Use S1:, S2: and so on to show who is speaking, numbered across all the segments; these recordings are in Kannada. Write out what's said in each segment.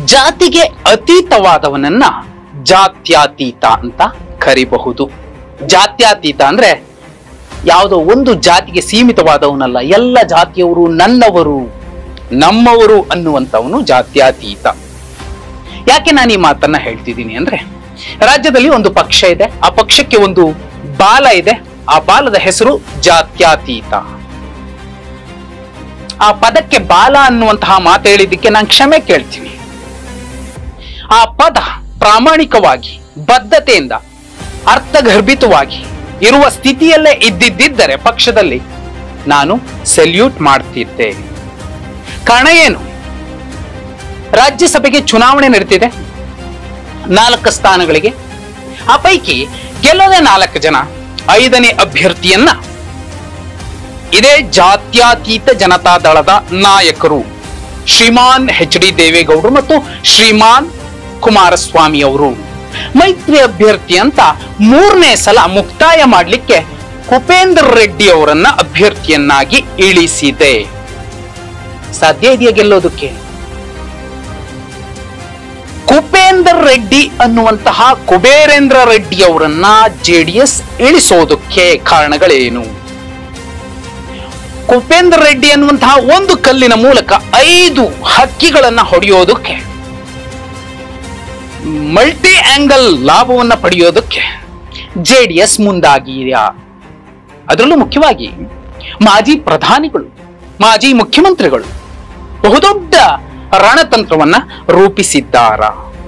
S1: ಜಾತಿಗೆ ಅತೀತವಾದವನನ್ನ ಜಾತ್ಯಾತೀತ ಅಂತ ಕರಿಬಹುದು ಜಾತ್ಯಾತೀತ ಅಂದ್ರೆ ಯಾವುದೋ ಒಂದು ಜಾತಿಗೆ ಸೀಮಿತವಾದವನಲ್ಲ ಎಲ್ಲ ಜಾತಿಯವರು ನನ್ನವರು ನಮ್ಮವರು ಅನ್ನುವಂಥವನು ಜಾತ್ಯಾತೀತ ಯಾಕೆ ನಾನು ಈ ಮಾತನ್ನ ಹೇಳ್ತಿದ್ದೀನಿ ಅಂದ್ರೆ ರಾಜ್ಯದಲ್ಲಿ ಒಂದು ಪಕ್ಷ ಇದೆ ಆ ಪಕ್ಷಕ್ಕೆ ಒಂದು ಬಾಲ ಇದೆ ಆ ಬಾಲದ ಹೆಸರು ಜಾತ್ಯಾತೀತ ಆ ಪದಕ್ಕೆ ಬಾಲ ಅನ್ನುವಂತಹ ಮಾತು ಹೇಳಿದ್ದಕ್ಕೆ ನಾನು ಕ್ಷಮೆ ಕೇಳ್ತೀನಿ ಆ ಪದ ಪ್ರಾಮಾಣಿಕವಾಗಿ ಬದ್ಧತೆಯಿಂದ ಅರ್ಥಗರ್ಭಿತವಾಗಿ ಇರುವ ಸ್ಥಿತಿಯಲ್ಲೇ ಇದ್ದಿದ್ದರೆ ಪಕ್ಷದಲ್ಲಿ ನಾನು ಸೆಲ್ಯೂಟ್ ಮಾಡ್ತಿದ್ದೆ ಕಾರಣ ಏನು ರಾಜ್ಯಸಭೆಗೆ ಚುನಾವಣೆ ನಡೀತಿದೆ ನಾಲ್ಕು ಸ್ಥಾನಗಳಿಗೆ ಆ ಪೈಕಿ ಗೆಲ್ಲದೆ ನಾಲ್ಕು ಜನ ಐದನೇ ಅಭ್ಯರ್ಥಿಯನ್ನ ಇದೇ ಜಾತ್ಯತೀತ ಜನತಾದಳದ ನಾಯಕರು ಶ್ರೀಮಾನ್ ಎಚ್ ಡಿ ದೇವೇಗೌಡರು ಮತ್ತು ಶ್ರೀಮಾನ್ ಕುಮಾರಸ್ವಾಮಿ ಅವರು ಮೈತ್ರಿ ಅಭ್ಯರ್ಥಿ ಅಂತ ಮೂರನೇ ಸಲ ಮುಕ್ತಾಯ ಮಾಡಲಿಕ್ಕೆ ಕುಪೇಂದ್ರ ರೆಡ್ಡಿ ಅವರನ್ನ ಅಭ್ಯರ್ಥಿಯನ್ನಾಗಿ ಇಳಿಸಿದೆ ಸಾಧ್ಯ ಇದೆಯಾ ಗೆಲ್ಲೋದಕ್ಕೆ ಕುಪೇಂದರ್ ರೆಡ್ಡಿ ಅನ್ನುವಂತಹ ಕುಬೇರೇಂದ್ರ ರೆಡ್ಡಿ ಅವರನ್ನ ಜೆಡಿಎಸ್ ಇಳಿಸೋದಕ್ಕೆ ಕಾರಣಗಳೇನು ಕುಪೇಂದ್ರ ರೆಡ್ಡಿ ಅನ್ನುವಂತಹ ಒಂದು ಕಲ್ಲಿನ ಮೂಲಕ ಐದು ಹಕ್ಕಿಗಳನ್ನ ಹೊಡೆಯೋದಕ್ಕೆ ಮಲ್ಟಿ ಆಂಗಲ್ ಲಾಭವನ್ನ ಪಡೆಯೋದಕ್ಕೆ ಜೆಡಿಎಸ್ ಮುಂದಾಗಿದೆಯಾ ಅದರಲ್ಲೂ ಮುಖ್ಯವಾಗಿ ಮಾಜಿ ಪ್ರಧಾನಿಗಳು ಮಾಜಿ ಮುಖ್ಯಮಂತ್ರಿಗಳು ಬಹುದೊಡ್ಡ ರಣತಂತ್ರವನ್ನ ರೂಪಿಸಿದ್ದಾರ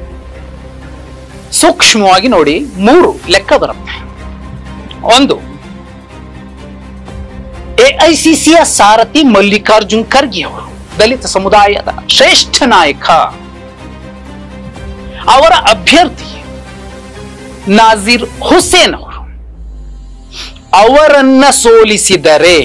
S1: ಸೂಕ್ಷ್ಮವಾಗಿ ನೋಡಿ ಮೂರು ಲೆಕ್ಕ ಬರುತ್ತೆ ಒಂದು ಎಐಸಿಸಿಯ ಸಾರಥಿ ಮಲ್ಲಿಕಾರ್ಜುನ್ ಖರ್ಗೆ ಅವರು ದಲಿತ ಸಮುದಾಯದ ಶ್ರೇಷ್ಠ ನಾಯಕ ಅವರ ಅಭ್ಯರ್ಥಿ ನಾಜೀರ್ ಹುಸೇನ್ ಅವರು ಅವರನ್ನ ಸೋಲಿಸಿದರೆ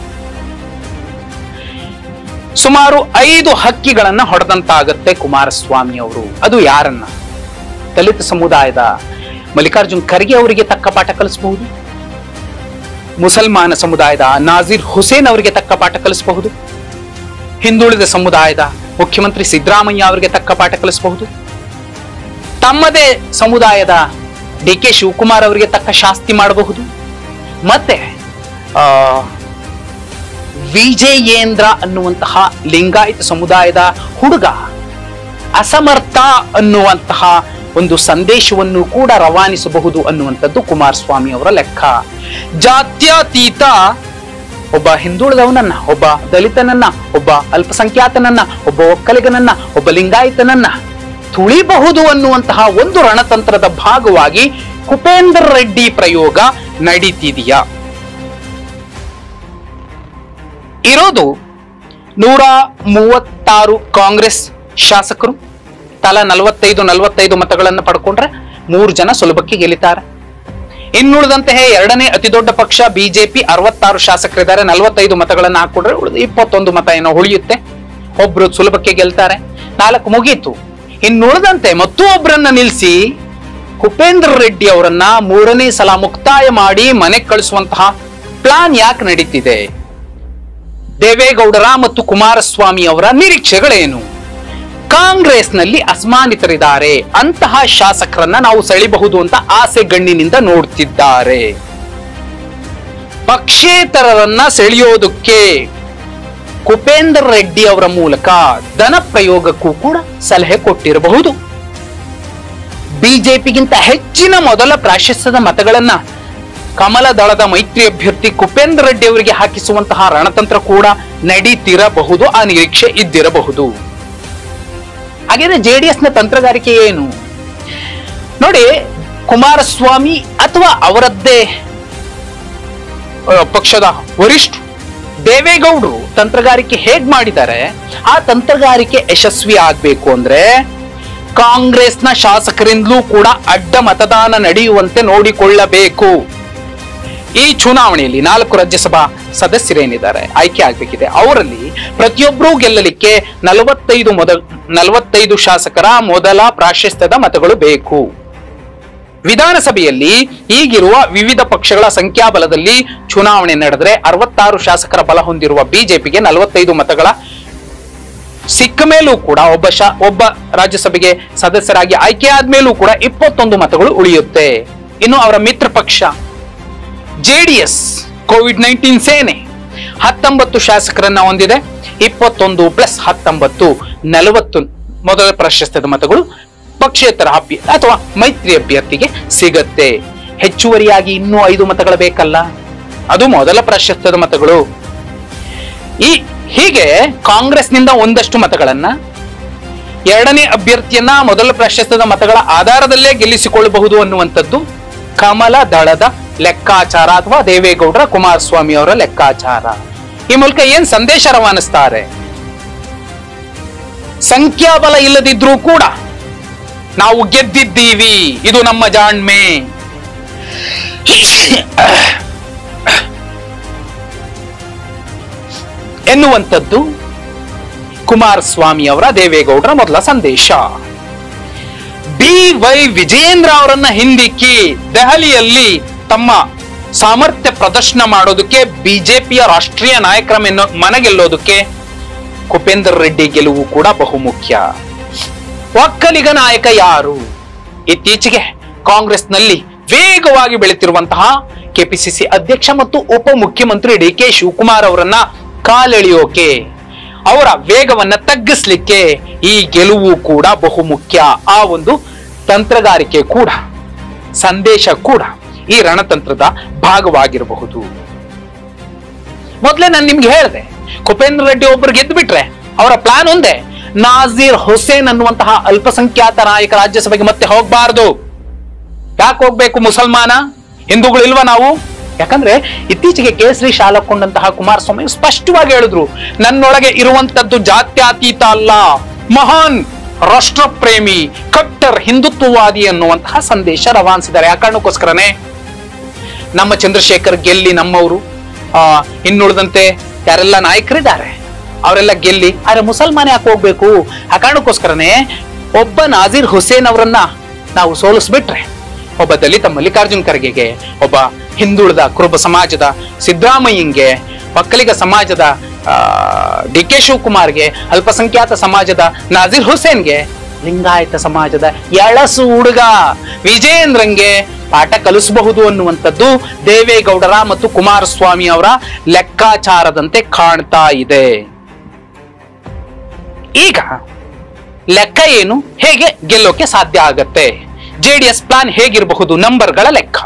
S1: ಸುಮಾರು ಐದು ಹಕ್ಕಿಗಳನ್ನ ಹೊಡೆದಂತಾಗತ್ತೆ ಕುಮಾರಸ್ವಾಮಿ ಅವರು ಅದು ಯಾರನ್ನ ದಲಿತ ಸಮುದಾಯದ ಮಲ್ಲಿಕಾರ್ಜುನ್ ಖರ್ಗೆ ಅವರಿಗೆ ತಕ್ಕ ಪಾಠ ಕಲಿಸಬಹುದು ಮುಸಲ್ಮಾನ ಸಮುದಾಯದ ನಾಜೀರ್ ಹುಸೇನ್ ಅವರಿಗೆ ತಕ್ಕ ಪಾಠ ಕಲಿಸಬಹುದು ಹಿಂದುಳಿದ ಸಮುದಾಯದ ಮುಖ್ಯಮಂತ್ರಿ ಸಿದ್ದರಾಮಯ್ಯ ಅವರಿಗೆ ತಕ್ಕ ಪಾಠ ಕಲಿಸಬಹುದು ತಮ್ಮದೇ ಸಮುದಾಯದ ಡಿ ಕೆ ಶಿವಕುಮಾರ್ ಅವರಿಗೆ ತಕ್ಕ ಶಾಸ್ತಿ ಮಾಡಬಹುದು ಮತ್ತೆ ಆ ವಿಜಯೇಂದ್ರ ಅನ್ನುವಂತಹ ಲಿಂಗಾಯತ ಸಮುದಾಯದ ಹುಡುಗ ಅಸಮರ್ಥ ಅನ್ನುವಂತಹ ಒಂದು ಸಂದೇಶವನ್ನು ಕೂಡ ರವಾನಿಸಬಹುದು ಅನ್ನುವಂಥದ್ದು ಕುಮಾರಸ್ವಾಮಿ ಅವರ ಲೆಕ್ಕ ಜಾತ್ಯತೀತ ಒಬ್ಬ ಹಿಂದುಳಿದವನನ್ನ ಒಬ್ಬ ದಲಿತನನ್ನ ಒಬ್ಬ ಅಲ್ಪಸಂಖ್ಯಾತನನ್ನ ಒಬ್ಬ ಒಕ್ಕಲಿಗನನ್ನ ಒಬ್ಬ ಲಿಂಗಾಯತನನ್ನ ತುಳಿಬಹುದು ಅನ್ನುವಂತಹ ಒಂದು ರಣತಂತ್ರದ ಭಾಗವಾಗಿ ಕುಪೇಂದ್ರ ರೆಡ್ಡಿ ಪ್ರಯೋಗ ನಡೀತಿದೆಯಾ ಇರೋದು ನೂರ ಮೂವತ್ತಾರು ಕಾಂಗ್ರೆಸ್ ಶಾಸಕರು ತಲಾ ನಲವತ್ತೈದು ನಲವತ್ತೈದು ಮತಗಳನ್ನು ಪಡ್ಕೊಂಡ್ರೆ ಮೂರು ಜನ ಸುಲಭಕ್ಕೆ ಗೆಲ್ಲಿತಾರೆ ಇನ್ನುಳಿದಂತಹ ಎರಡನೇ ಅತಿ ದೊಡ್ಡ ಪಕ್ಷ ಬಿಜೆಪಿ ಅರವತ್ತಾರು ಶಾಸಕರಿದ್ದಾರೆ ನಲವತ್ತೈದು ಮತಗಳನ್ನು ಹಾಕೊಂಡ್ರೆ ಉಳಿದ ಇಪ್ಪತ್ತೊಂದು ಮತ ಏನೋ ಉಳಿಯುತ್ತೆ ಒಬ್ರು ಸುಲಭಕ್ಕೆ ಗೆಲ್ತಾರೆ ನಾಲ್ಕು ಮುಗೀತು ಇನ್ನುಳಿದಂತೆ ಮತ್ತೂ ಒಬ್ಬರನ್ನ ನಿಲ್ಲಿಸಿ ಕುಪೇಂದ್ರ ರೆಡ್ಡಿ ಅವರನ್ನ ಮೂರನೇ ಸಲ ಮುಕ್ತಾಯ ಮಾಡಿ ಮನೆಗೆ ಕಳಿಸುವಂತಹ ಪ್ಲಾನ್ ಯಾಕೆ ನಡೀತಿದೆ ದೇವೇಗೌಡರ ಮತ್ತು ಕುಮಾರಸ್ವಾಮಿ ಅವರ ನಿರೀಕ್ಷೆಗಳೇನು ಕಾಂಗ್ರೆಸ್ನಲ್ಲಿ ಅಸಮಾನಿತರಿದ್ದಾರೆ ಅಂತಹ ಶಾಸಕರನ್ನ ನಾವು ಸೆಳಿಬಹುದು ಅಂತ ಆಸೆ ಗಣ್ಣಿನಿಂದ ನೋಡ್ತಿದ್ದಾರೆ ಪಕ್ಷೇತರರನ್ನ ಸೆಳೆಯೋದಕ್ಕೆ ಕುಪೇಂದ್ರ ರೆಡ್ಡಿ ಅವರ ಮೂಲಕ ಧನ ಪ್ರಯೋಗಕ್ಕೂ ಕೂಡ ಸಲಹೆ ಕೊಟ್ಟಿರಬಹುದು ಬಿಜೆಪಿಗಿಂತ ಹೆಚ್ಚಿನ ಮೊದಲ ಪ್ರಾಶಸ್ತ್ಯದ ಮತಗಳನ್ನ ಕಮಲ ದಳದ ಮೈತ್ರಿ ಅಭ್ಯರ್ಥಿ ಕುಪೇಂದ್ರ ರೆಡ್ಡಿ ಅವರಿಗೆ ಹಾಕಿಸುವಂತಹ ರಣತಂತ್ರ ಕೂಡ ನಡೀತಿರಬಹುದು ಆ ನಿರೀಕ್ಷೆ ಇದ್ದಿರಬಹುದು ಹಾಗಾದ್ರೆ ಜೆಡಿಎಸ್ ನ ತಂತ್ರಗಾರಿಕೆ ಏನು ನೋಡಿ ಕುಮಾರಸ್ವಾಮಿ ಅಥವಾ ಅವರದ್ದೇ ಆ, ಪಕ್ಷದ ವರಿಷ್ಠ ದೇವೇಗೌಡರು ತಂತ್ರಗಾರಿಕೆ ಹೇಗ್ ಮಾಡಿದ್ದಾರೆ ಆ ತಂತ್ರಗಾರಿಕೆ ಯಶಸ್ವಿ ಆಗ್ಬೇಕು ಅಂದ್ರೆ ಕಾಂಗ್ರೆಸ್ನ ಶಾಸಕರಿಂದಲೂ ಕೂಡ ಅಡ್ಡ ಮತದಾನ ನಡೆಯುವಂತೆ ನೋಡಿಕೊಳ್ಳಬೇಕು ಈ ಚುನಾವಣೆಯಲ್ಲಿ ನಾಲ್ಕು ರಾಜ್ಯಸಭಾ ಸದಸ್ಯರೇನಿದ್ದಾರೆ ಆಯ್ಕೆ ಆಗ್ಬೇಕಿದೆ ಅವರಲ್ಲಿ ಪ್ರತಿಯೊಬ್ಬರೂ ಗೆಲ್ಲಲಿಕ್ಕೆ ನಲವತ್ತೈದು ಮೊದ ನಲವತ್ತೈದು ಶಾಸಕರ ಮೊದಲ ಪ್ರಾಶಸ್ತ್ಯದ ಮತಗಳು ಬೇಕು ವಿಧಾನಸಭೆಯಲ್ಲಿ ಈಗಿರುವ ವಿವಿಧ ಪಕ್ಷಗಳ ಸಂಖ್ಯಾಬಲದಲ್ಲಿ ಚುನಾವಣೆ ನಡೆದರೆ ಅರವತ್ತಾರು ಶಾಸಕರ ಬಲ ಹೊಂದಿರುವ ಬಿಜೆಪಿಗೆ ನಲವತ್ತೈದು ಮತಗಳ ಸಿಕ್ಕ ಮೇಲೂ ಕೂಡ ಒಬ್ಬ ಶಾ ಒಬ್ಬ ರಾಜ್ಯಸಭೆಗೆ ಸದಸ್ಯರಾಗಿ ಆಯ್ಕೆ ಆದ್ಮೇಲೂ ಕೂಡ ಇಪ್ಪತ್ತೊಂದು ಮತಗಳು ಉಳಿಯುತ್ತೆ ಇನ್ನು ಅವರ ಮಿತ್ರ ಪಕ್ಷ ಜೆಡಿಎಸ್ ಕೋವಿಡ್ ನೈನ್ಟೀನ್ ಸೇನೆ ಹತ್ತೊಂಬತ್ತು ಶಾಸಕರನ್ನ ಹೊಂದಿದೆ ಇಪ್ಪತ್ತೊಂದು ಪ್ಲಸ್ ಹತ್ತೊಂಬತ್ತು ನಲವತ್ತು ಮೊದಲ ಪ್ರಶಸ್ತಿದ ಮತಗಳು ಪಕ್ಷೇತರ ಅಭ್ಯ ಅಥವಾ ಮೈತ್ರಿ ಅಭ್ಯರ್ಥಿಗೆ ಸಿಗತ್ತೆ ಹೆಚ್ಚುವರಿಯಾಗಿ ಇನ್ನೂ ಐದು ಮತಗಳು ಬೇಕಲ್ಲ ಅದು ಮೊದಲ ಪ್ರಶಸ್ತಿದ ಮತಗಳು ಈ ಹೀಗೆ ಕಾಂಗ್ರೆಸ್ನಿಂದ ಒಂದಷ್ಟು ಮತಗಳನ್ನ ಎರಡನೇ ಅಭ್ಯರ್ಥಿಯನ್ನ ಮೊದಲ ಪ್ರಶಸ್ತಿದ ಮತಗಳ ಆಧಾರದಲ್ಲೇ ಗೆಲ್ಲಿಸಿಕೊಳ್ಳಬಹುದು ಅನ್ನುವಂಥದ್ದು ಕಮಲ ದಳದ ಲೆಕ್ಕಾಚಾರ ಅಥವಾ ದೇವೇಗೌಡರ ಕುಮಾರಸ್ವಾಮಿ ಅವರ ಲೆಕ್ಕಾಚಾರ ಈ ಮೂಲಕ ಏನ್ ಸಂದೇಶ ರವಾನಿಸ್ತಾರೆ ಸಂಖ್ಯಾಬಲ ಇಲ್ಲದಿದ್ರೂ ಕೂಡ ನಾವು ಗೆದ್ದಿದ್ದೀವಿ ಇದು ನಮ್ಮ ಜಾಣ್ಮೆ ಎನ್ನುವಂಥದ್ದು ಕುಮಾರಸ್ವಾಮಿ ಅವರ ದೇವೇಗೌಡರ ಮೊದಲ ಸಂದೇಶ ಬಿ ವೈ ವಿಜೇಂದ್ರ ಅವರನ್ನ ಹಿಂದಿಕ್ಕಿ ದೆಹಲಿಯಲ್ಲಿ ತಮ್ಮ ಸಾಮರ್ಥ್ಯ ಪ್ರದರ್ಶನ ಮಾಡೋದಕ್ಕೆ ಬಿಜೆಪಿಯ ರಾಷ್ಟ್ರೀಯ ನಾಯಕರ ಮೆನ್ನ- ಮನಗೆಲ್ಲೋದಕ್ಕೆ ಕುಪೇಂದ್ರ ರೆಡ್ಡಿ ಗೆಲುವು ಕೂಡ ಬಹುಮುಖ್ಯ ಒಕ್ಕಲಿಗ ನಾಯಕ ಯಾರು ಇತ್ತೀಚೆಗೆ ಕಾಂಗ್ರೆಸ್ನಲ್ಲಿ ವೇಗವಾಗಿ ಬೆಳೆತಿರುವಂತಹ ಕೆಪಿಸಿಸಿ ಅಧ್ಯಕ್ಷ ಮತ್ತು ಉಪಮುಖ್ಯಮಂತ್ರಿ ಡಿ ಕೆ ಶಿವಕುಮಾರ್ ಅವರನ್ನ ಕಾಲೆಳೆಯೋಕೆ ಅವರ ವೇಗವನ್ನ ತಗ್ಗಿಸ್ಲಿಕ್ಕೆ ಈ ಗೆಲುವು ಕೂಡ ಬಹುಮುಖ್ಯ ಆ ಒಂದು ತಂತ್ರಗಾರಿಕೆ ಕೂಡ ಸಂದೇಶ ಕೂಡ ಈ ರಣತಂತ್ರದ ಭಾಗವಾಗಿರಬಹುದು ಮೊದಲೇ ನಾನು ನಿಮ್ಗೆ ಹೇಳಿದೆ ಕುಪೇಂದ್ರ ರೆಡ್ಡಿ ಒಬ್ರು ಗೆದ್ದು ಬಿಟ್ರೆ ಅವರ ಪ್ಲಾನ್ ಒಂದೇ ನಾಜೀರ್ ಹುಸೇನ್ ಅನ್ನುವಂತಹ ಅಲ್ಪಸಂಖ್ಯಾತ ನಾಯಕ ರಾಜ್ಯಸಭೆಗೆ ಮತ್ತೆ ಹೋಗ್ಬಾರ್ದು ಯಾಕೆ ಹೋಗ್ಬೇಕು ಮುಸಲ್ಮಾನ ಹಿಂದೂಗಳು ಇಲ್ವಾ ನಾವು ಯಾಕಂದ್ರೆ ಇತ್ತೀಚೆಗೆ ಕೇಸರಿ ಶಾಲಕೊಂಡಂತಹ ಕುಮಾರಸ್ವಾಮಿ ಸ್ಪಷ್ಟವಾಗಿ ಹೇಳಿದ್ರು ನನ್ನೊಳಗೆ ಇರುವಂತದ್ದು ಜಾತ್ಯತೀತ ಅಲ್ಲ ಮಹಾನ್ ರಾಷ್ಟ್ರ ಪ್ರೇಮಿ ಕಟ್ಟರ್ ಹಿಂದುತ್ವವಾದಿ ಅನ್ನುವಂತಹ ಸಂದೇಶ ರವಾನಿಸಿದ್ದಾರೆ ಆ ಕಾರಣಕ್ಕೋಸ್ಕರನೇ ನಮ್ಮ ಚಂದ್ರಶೇಖರ್ ಗೆಲ್ಲಿ ನಮ್ಮವರು ಆ ಇನ್ನುಳಿದಂತೆ ಯಾರೆಲ್ಲ ನಾಯಕರಿದ್ದಾರೆ ಅವರೆಲ್ಲ ಗೆಲ್ಲಿ ಆದ್ರೆ ಮುಸಲ್ಮಾನ ಯಾಕೆ ಹೋಗ್ಬೇಕು ಆ ಕಾರಣಕ್ಕೋಸ್ಕರನೇ ಒಬ್ಬ ನಾಜೀರ್ ಹುಸೇನ್ ಅವರನ್ನ ನಾವು ಸೋಲಿಸ್ಬಿಟ್ರೆ ಒಬ್ಬ ದಲಿತ ಮಲ್ಲಿಕಾರ್ಜುನ್ ಖರ್ಗೆಗೆ ಒಬ್ಬ ಹಿಂದುಳಿದ ಕುರುಬ ಸಮಾಜದ ಸಿದ್ದರಾಮಯ್ಯಂಗೆ ಒಕ್ಕಲಿಗ ಸಮಾಜದ ಡಿ ಕೆ ಶಿವಕುಮಾರ್ಗೆ ಅಲ್ಪಸಂಖ್ಯಾತ ಸಮಾಜದ ನಾಜೀರ್ ಹುಸೇನ್ಗೆ ಲಿಂಗಾಯತ ಸಮಾಜದ ಎಳಸು ಹುಡುಗ ವಿಜೇಂದ್ರಂಗೆ ಪಾಠ ಕಲಿಸಬಹುದು ಅನ್ನುವಂಥದ್ದು ದೇವೇಗೌಡರ ಮತ್ತು ಕುಮಾರಸ್ವಾಮಿ ಅವರ ಲೆಕ್ಕಾಚಾರದಂತೆ ಕಾಣ್ತಾ ಇದೆ ಈಗ ಲೆಕ್ಕ ಏನು ಹೇಗೆ ಗೆಲ್ಲೋಕೆ ಸಾಧ್ಯ ಆಗತ್ತೆ ಜೆಡಿಎಸ್ ಪ್ಲಾನ್ ಹೇಗಿರಬಹುದು ನಂಬರ್ಗಳ ಲೆಕ್ಕ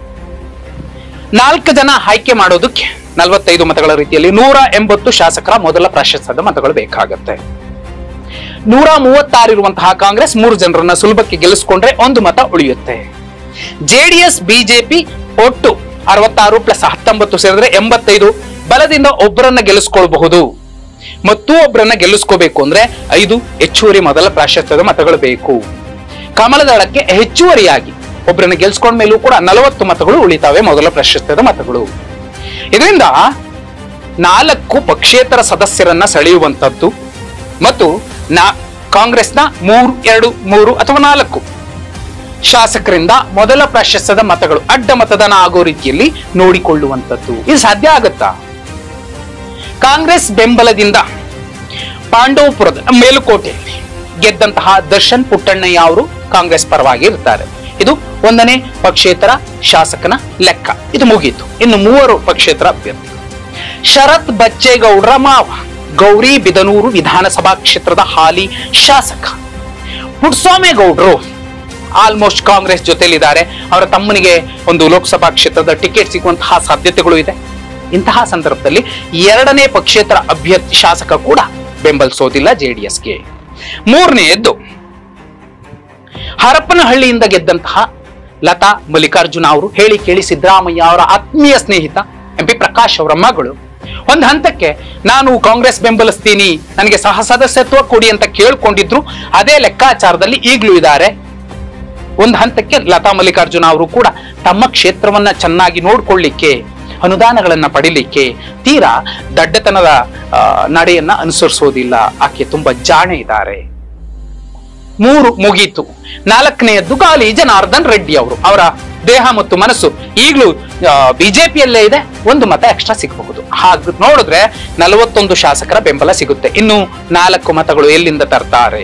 S1: ನಾಲ್ಕು ಜನ ಆಯ್ಕೆ ಮಾಡೋದಕ್ಕೆ ನಲವತ್ತೈದು ಮತಗಳ ರೀತಿಯಲ್ಲಿ ನೂರ ಎಂಬತ್ತು ಶಾಸಕರ ಮೊದಲ ಪ್ರಾಶಸ್ತ್ಯದ ಮತಗಳು ಬೇಕಾಗತ್ತೆ ನೂರ ಮೂವತ್ತಾರು ಇರುವಂತಹ ಕಾಂಗ್ರೆಸ್ ಮೂರು ಜನರನ್ನ ಸುಲಭಕ್ಕೆ ಗೆಲ್ಲಿಸ್ಕೊಂಡ್ರೆ ಒಂದು ಮತ ಉಳಿಯುತ್ತೆ ಜೆಡಿಎಸ್ ಬಿಜೆಪಿ ಒಟ್ಟು ಅರವತ್ತಾರು ಪ್ಲಸ್ ಹತ್ತೊಂಬತ್ತು ಸೇರಿದ್ರೆ ಎಂಬತ್ತೈದು ಬಲದಿಂದ ಒಬ್ಬರನ್ನ ಗೆಲ್ಲಿಸ್ಕೊಳ್ಬಹುದು ಮತ್ತು ಒಬ್ಬರನ್ನ ಗೆಲ್ಲಿಸ್ಕೋಬೇಕು ಅಂದ್ರೆ ಐದು ಹೆಚ್ಚುವರಿ ಮೊದಲ ಪ್ರಾಶಸ್ತ್ಯದ ಮತಗಳು ಬೇಕು ಕಮಲದಳಕ್ಕೆ ಹೆಚ್ಚುವರಿಯಾಗಿ ಒಬ್ಬರನ್ನ ಗೆಲ್ಸ್ಕೊಂಡ ಮೇಲೂ ಕೂಡ ನಲವತ್ತು ಮತಗಳು ಉಳಿತಾವೆ ಮೊದಲ ಪ್ರಶಸ್ತ್ಯದ ಮತಗಳು ಇದರಿಂದ ನಾಲ್ಕು ಪಕ್ಷೇತರ ಸದಸ್ಯರನ್ನ ಸೆಳೆಯುವಂತದ್ದು ಮತ್ತು ನಾ ಕಾಂಗ್ರೆಸ್ನ ಮೂರು ಎರಡು ಮೂರು ಅಥವಾ ನಾಲ್ಕು ಶಾಸಕರಿಂದ ಮೊದಲ ಪ್ರಾಶಸ್ತ್ಯದ ಮತಗಳು ಅಡ್ಡ ಮತದಾನ ಆಗೋ ರೀತಿಯಲ್ಲಿ ನೋಡಿಕೊಳ್ಳುವಂಥದ್ದು ಇದು ಸಾಧ್ಯ ಆಗುತ್ತಾ ಕಾಂಗ್ರೆಸ್ ಬೆಂಬಲದಿಂದ ಪಾಂಡವಪುರದ ಮೇಲುಕೋಟೆಯಲ್ಲಿ ಗೆದ್ದಂತಹ ದರ್ಶನ್ ಪುಟ್ಟಣ್ಣಯ್ಯ ಅವರು ಕಾಂಗ್ರೆಸ್ ಪರವಾಗಿ ಇರ್ತಾರೆ ಇದು ಒಂದನೇ ಪಕ್ಷೇತರ ಶಾಸಕನ ಲೆಕ್ಕ ಇದು ಮುಗೀತು ಇನ್ನು ಮೂವರು ಪಕ್ಷೇತರ ಅಭ್ಯರ್ಥಿ ಶರತ್ ಬಚ್ಚೇಗೌಡರ ಮಾವ ಗೌರಿ ಬಿದನೂರು ವಿಧಾನಸಭಾ ಕ್ಷೇತ್ರದ ಹಾಲಿ ಶಾಸಕ ಪುಟ್ಸ್ವಾಮೇಗೌಡರು ಆಲ್ಮೋಸ್ಟ್ ಕಾಂಗ್ರೆಸ್ ಜೊತೆಲಿದ್ದಾರೆ ಅವರ ತಮ್ಮನಿಗೆ ಒಂದು ಲೋಕಸಭಾ ಕ್ಷೇತ್ರದ ಟಿಕೆಟ್ ಸಿಗುವಂತಹ ಸಾಧ್ಯತೆಗಳು ಇದೆ ಇಂತಹ ಸಂದರ್ಭದಲ್ಲಿ ಎರಡನೇ ಪಕ್ಷೇತರ ಅಭ್ಯರ್ಥಿ ಶಾಸಕ ಕೂಡ ಬೆಂಬಲಿಸೋದಿಲ್ಲ ಜೆಡಿಎಸ್ಗೆ ಮೂರನೆಯದ್ದು ಹರಪನಹಳ್ಳಿಯಿಂದ ಗೆದ್ದಂತಹ ಲತಾ ಮಲ್ಲಿಕಾರ್ಜುನ ಅವರು ಹೇಳಿ ಕೇಳಿ ಸಿದ್ದರಾಮಯ್ಯ ಅವರ ಆತ್ಮೀಯ ಸ್ನೇಹಿತ ಎಂ ಪಿ ಪ್ರಕಾಶ್ ಅವರ ಮಗಳು ಒಂದು ಹಂತಕ್ಕೆ ನಾನು ಕಾಂಗ್ರೆಸ್ ಬೆಂಬಲಿಸ್ತೀನಿ ನನಗೆ ಸಹ ಸದಸ್ಯತ್ವ ಕೊಡಿ ಅಂತ ಕೇಳ್ಕೊಂಡಿದ್ರು ಅದೇ ಲೆಕ್ಕಾಚಾರದಲ್ಲಿ ಈಗಲೂ ಇದ್ದಾರೆ ಒಂದು ಹಂತಕ್ಕೆ ಲತಾ ಮಲ್ಲಿಕಾರ್ಜುನ ಅವರು ಕೂಡ ತಮ್ಮ ಕ್ಷೇತ್ರವನ್ನ ಚೆನ್ನಾಗಿ ನೋಡ್ಕೊಳ್ಳಿಕ್ಕೆ ಅನುದಾನಗಳನ್ನ ಪಡಿಲಿಕ್ಕೆ ತೀರಾ ದಡ್ಡತನದ ಆ, ನಡೆಯನ್ನ ಅನುಸರಿಸೋದಿಲ್ಲ ಆಕೆ ತುಂಬಾ ಜಾಣೆ ಇದ್ದಾರೆ ಮೂರು ಮುಗೀತು ನಾಲ್ಕನೆಯದ್ದು ಗಾಲಿ ಜನಾರ್ದನ್ ರೆಡ್ಡಿ ಅವರು ಅವರ ದೇಹ ಮತ್ತು ಮನಸ್ಸು ಈಗಲೂ ಬಿಜೆಪಿಯಲ್ಲೇ ಇದೆ ಒಂದು ಮತ ಎಕ್ಸ್ಟ್ರಾ ಸಿಗಬಹುದು ಹಾಗೆ ನೋಡಿದ್ರೆ ನಲವತ್ತೊಂದು ಶಾಸಕರ ಬೆಂಬಲ ಸಿಗುತ್ತೆ ಇನ್ನು ನಾಲ್ಕು ಮತಗಳು ಎಲ್ಲಿಂದ ತರ್ತಾರೆ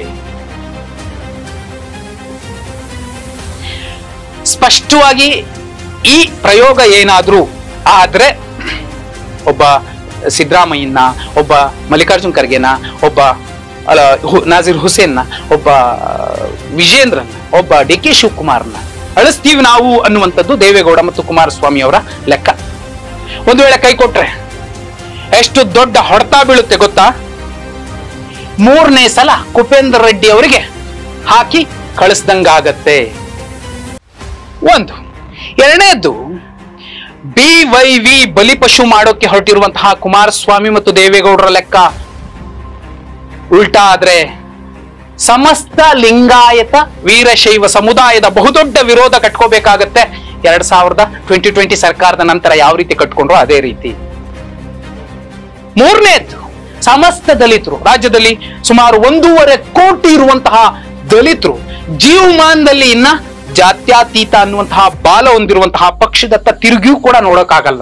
S1: ಸ್ಪಷ್ಟವಾಗಿ ಈ ಪ್ರಯೋಗ ಏನಾದ್ರೂ ಆದ್ರೆ ಒಬ್ಬ ಸಿದ್ದರಾಮಯ್ಯನ ಒಬ್ಬ ಮಲ್ಲಿಕಾರ್ಜುನ್ ಖರ್ಗೆನ ಒಬ್ಬ ಅಲ್ಲ ಹು- ನಾಜೀರ್ ಹುಸೇನ್ನ ಒಬ್ಬ ವಿಜೇಂದ್ರನ್ ಒಬ್ಬ ಡಿ ಕೆ ಶಿವಕುಮಾರ್ನ ಅಳಿಸ್ತೀವಿ ನಾವು ಅನ್ನುವಂಥದ್ದು ದೇವೇಗೌಡ ಮತ್ತು ಕುಮಾರಸ್ವಾಮಿ ಅವರ ಲೆಕ್ಕ ಒಂದು ವೇಳೆ ಕೈ ಕೊಟ್ರೆ ಎಷ್ಟು ದೊಡ್ಡ ಹೊಡೆತ ಬೀಳುತ್ತೆ ಗೊತ್ತಾ ಮೂರನೇ ಸಲ ಕುಪೇಂದ್ರ ರೆಡ್ಡಿ ಅವರಿಗೆ ಹಾಕಿ ಕಳಿಸ್ದಂಗಾಗತ್ತೆ ಒಂದು ಎರಡನೇದ್ದು ಬಿ ವೈ ವಿ ಬಲಿಪಶು ಮಾಡೋಕೆ ಹೊರಟಿರುವಂತಹ ಕುಮಾರಸ್ವಾಮಿ ಮತ್ತು ದೇವೇಗೌಡರ ಲೆಕ್ಕ ಉಲ್ಟಾ ಆದ್ರೆ ಸಮಸ್ತ ಲಿಂಗಾಯತ ವೀರಶೈವ ಸಮುದಾಯದ ಬಹುದೊಡ್ಡ ವಿರೋಧ ಕಟ್ಕೋಬೇಕಾಗತ್ತೆ ಎರಡ್ ಸಾವಿರದ ಟ್ವೆಂಟಿ ಟ್ವೆಂಟಿ ಸರ್ಕಾರದ ನಂತರ ಯಾವ ರೀತಿ ಕಟ್ಕೊಂಡ್ರು ಅದೇ ರೀತಿ ಮೂರನೇದ್ದು ಸಮಸ್ತ ದಲಿತರು ರಾಜ್ಯದಲ್ಲಿ ಸುಮಾರು ಒಂದೂವರೆ ಕೋಟಿ ಇರುವಂತಹ ದಲಿತರು ಜೀವಮಾನದಲ್ಲಿ ಇನ್ನ ಜಾತ್ಯತೀತ ಅನ್ನುವಂತಹ ಬಾಲ ಹೊಂದಿರುವಂತಹ ಪಕ್ಷದತ್ತ ತಿರುಗಿಯೂ ಕೂಡ ನೋಡೋಕ್ಕಾಗಲ್ಲ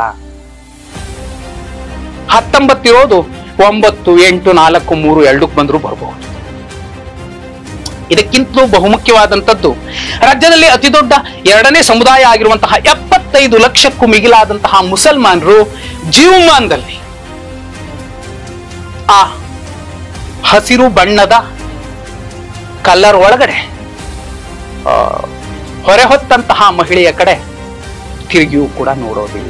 S1: ಹತ್ತೊಂಬತ್ತಿರೋದು ಒಂಬತ್ತು ಎಂಟು ನಾಲ್ಕು ಮೂರು ಎರಡಕ್ಕೆ ಬಂದರೂ ಬರಬಹುದು ಇದಕ್ಕಿಂತಲೂ ಬಹುಮುಖ್ಯವಾದಂಥದ್ದು ರಾಜ್ಯದಲ್ಲಿ ಅತಿ ದೊಡ್ಡ ಎರಡನೇ ಸಮುದಾಯ ಆಗಿರುವಂತಹ ಎಪ್ಪತ್ತೈದು ಲಕ್ಷಕ್ಕೂ ಮಿಗಿಲಾದಂತಹ ಮುಸಲ್ಮಾನರು ಜೀವಮಾನದಲ್ಲಿ ಆ ಹಸಿರು ಬಣ್ಣದ ಕಲ್ಲರ್ ಒಳಗಡೆ ಆ, ಹೊರೆ ಹೊತ್ತಂತಹ ಮಹಿಳೆಯ ಕಡೆ ತಿರುಗಿಯೂ ಕೂಡ ನೋಡೋದಿಲ್ಲ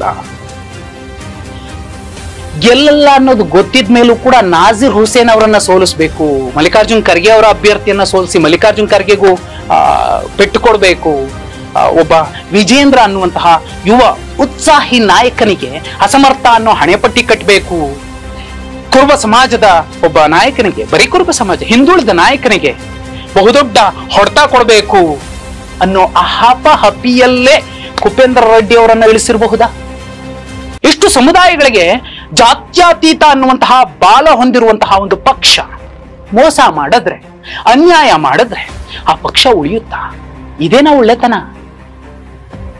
S1: ಗೆಲ್ಲಲ್ಲ ಅನ್ನೋದು ಗೊತ್ತಿದ ಮೇಲೂ ಕೂಡ ನಾಜಿರ್ ಹುಸೇನ್ ಅವರನ್ನ ಸೋಲಿಸಬೇಕು ಮಲ್ಲಿಕಾರ್ಜುನ್ ಖರ್ಗೆ ಅವರ ಅಭ್ಯರ್ಥಿಯನ್ನ ಸೋಲಿಸಿ ಮಲ್ಲಿಕಾರ್ಜುನ್ ಖರ್ಗೆಗೂ ಆ, ಪೆಟ್ಟು ಕೊಡಬೇಕು ಆ, ಒಬ್ಬ ವಿಜೇಂದ್ರ ಅನ್ನುವಂತಹ ಯುವ ಉತ್ಸಾಹಿ ನಾಯಕನಿಗೆ ಅಸಮರ್ಥ ಅನ್ನೋ ಹಣೆಪಟ್ಟಿ ಕಟ್ಟಬೇಕು ಕುರುಬ ಸಮಾಜದ ಒಬ್ಬ ನಾಯಕನಿಗೆ ಬರೀ ಕುರುಬ ಸಮಾಜ ಹಿಂದುಳಿದ ನಾಯಕನಿಗೆ ಬಹುದೊಡ್ಡ ಹೊಡೆತ ಕೊಡಬೇಕು ಅನ್ನೋ ಅಹಾಪ ಹಪಿಯಲ್ಲೇ ಕುಪೇಂದ್ರ ರೆಡ್ಡಿ ಅವರನ್ನ ಇಳಿಸಿರಬಹುದಾ ಇಷ್ಟು ಸಮುದಾಯಗಳಿಗೆ ಜಾತ್ಯತೀತ ಅನ್ನುವಂತಹ ಬಾಲ ಹೊಂದಿರುವಂತಹ ಒಂದು ಪಕ್ಷ ಮೋಸ ಮಾಡಿದ್ರೆ ಅನ್ಯಾಯ ಮಾಡಿದ್ರೆ ಆ ಪಕ್ಷ ಉಳಿಯುತ್ತಾ ಇದೇನಾ ಒಳ್ಳೆತನ